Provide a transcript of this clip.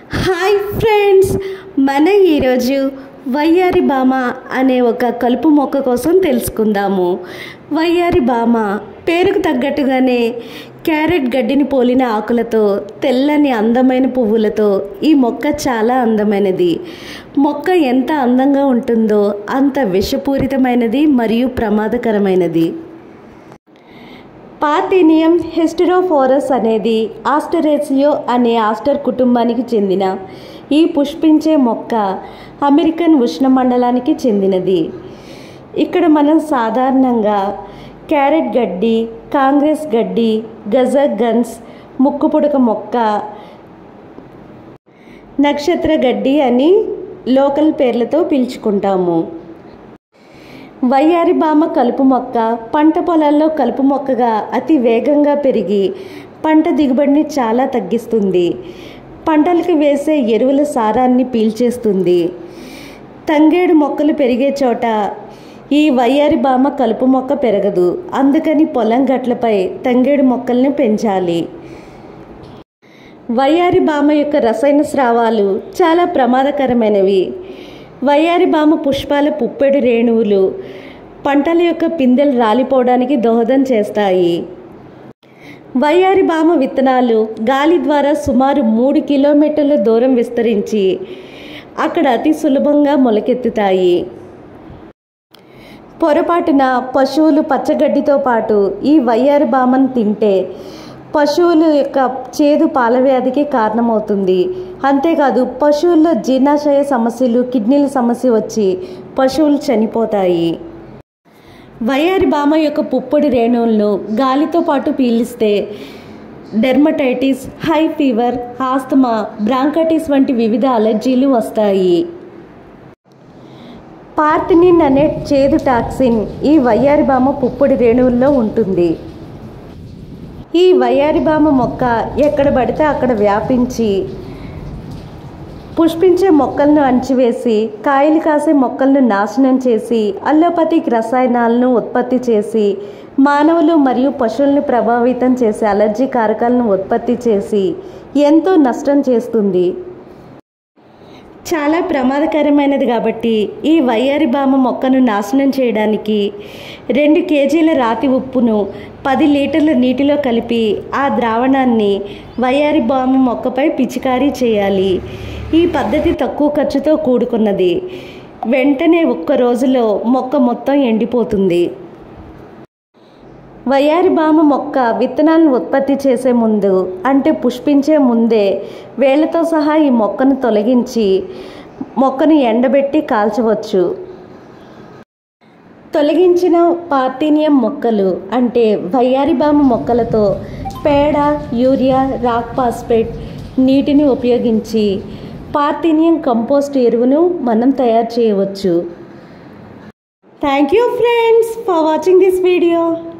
hi friends మన ఈరోజు వయ్యారి బామ అనే ఒక కలుపు మొక్క కోసం తెలుసుకుందాము వయ్యారి బామ పేరుకు తగ్గట్టుగానే క్యారెట్ గడ్డిని పోలిన ఆకులతో తెల్లని అందమైన పువ్వులతో ఈ మొక్క చాలా అందమైనది మొక్క ఎంత అందంగా ఉంటుందో అంత విషపూరితమైనది మరియు ప్రమాదకరమైనది పార్థీనియం హెస్టిరోఫోరస్ అనేది ఆస్టరేసియో అనే ఆస్టర్ కుటుంబానికి చెందిన ఈ పుష్పించే మొక్క అమెరికన్ ఉష్ణమండలానికి చెందినది ఇక్కడ మనం సాధారణంగా క్యారెట్ గడ్డి కాంగ్రెస్ గడ్డి గజ గన్స్ ముక్కుపుడక మొక్క నక్షత్ర గడ్డి అని లోకల్ పేర్లతో పిలుచుకుంటాము వయ్యారి బామ కలుపు మొక్క పంట పొలాల్లో కలుపు మొక్కగా అతి వేగంగా పెరిగి పంట దిగుబడిని చాలా తగ్గిస్తుంది పంటలకు వేసే ఎరువుల సారాన్ని పీల్చేస్తుంది తంగేడు మొక్కలు పెరిగే చోట ఈ వయ్యారి బామ కలుపు మొక్క పెరగదు అందుకని పొలం గట్లపై తంగేడు మొక్కల్ని పెంచాలి వయ్యారి బామ యొక్క రసాయన స్రావాలు చాలా ప్రమాదకరమైనవి వయ్యారి బామ పుష్పాల పుప్పెడు రేణువులు పంటల యొక్క పిందెలు రాలిపోవడానికి దోహదం చేస్తాయి వయ్యారి బామ విత్తనాలు గాలి ద్వారా సుమారు మూడు కిలోమీటర్ల దూరం విస్తరించి అక్కడ అతి సులభంగా మొలకెత్తుతాయి పొరపాటున పశువులు పచ్చగడ్డితో పాటు ఈ వయ్యారి బామను తింటే పశువుల యొక్క చేదు పాలవ్యాధికి కారణమవుతుంది అంతేకాదు పశువుల్లో జీర్ణాశయ సమస్యలు కిడ్నీల సమస్య వచ్చి పశువులు చనిపోతాయి వయారి బామ యొక్క పుప్పొడి రేణువులను గాలితో పాటు పీలిస్తే dermatitis hay fever asthma bronchitis వంటి వివిధ అలర్జీలు వస్తాయి పార్థినిన్ అనే చేదు టాక్సిన్ ఈ వయ్యారి బామ పుప్పొడి రేణువుల్లో ఉంటుంది ఈ వయ్యారిబామ మొక్క ఎక్కడ పడితే అక్కడ వ్యాపించి పుష్పించే మొక్కలను అణచివేసి కాయలు కాసే మొక్కలను నాశనం చేసి అల్లోపతిక్ రసాయనాలను ఉత్పత్తి చేసి మానవులు మరియు పశువులను ప్రభావితం చేసే అలర్జీ కారకాలను ఉత్పత్తి చేసి ఎంతో నష్టం చేస్తుంది చాలా ప్రమాదకరమైనది కాబట్టి ఈ వయ్యారి బామ మొక్కను నాశనం చేయడానికి రెండు కేజీల రాతి ఉప్పును పది లీటర్ల నీటిలో కలిపి ఆ ద్రావణాన్ని వయ్యారి బామ మొక్కపై పిచికారీ చేయాలి ఈ పద్ధతి తక్కువ ఖర్చుతో కూడుకున్నది వెంటనే ఒక్క రోజులో మొక్క మొత్తం ఎండిపోతుంది వయ్యారి బామ మొక్క విత్తనాలను ఉత్పత్తి చేసే ముందు అంటే పుష్పించే ముందే వేళ్లతో సహా ఈ మొక్కను తొలగించి మొక్కను ఎండబెట్టి కాల్చవచ్చు తొలగించిన పార్థీనియం మొక్కలు అంటే వయ్యారి బామ మొక్కలతో పేడ యూరియా రాక్ పాస్పేట్ నీటిని ఉపయోగించి పార్థీనియం కంపోస్ట్ ఎరువును మనం తయారు చేయవచ్చు thank you friends for watching this video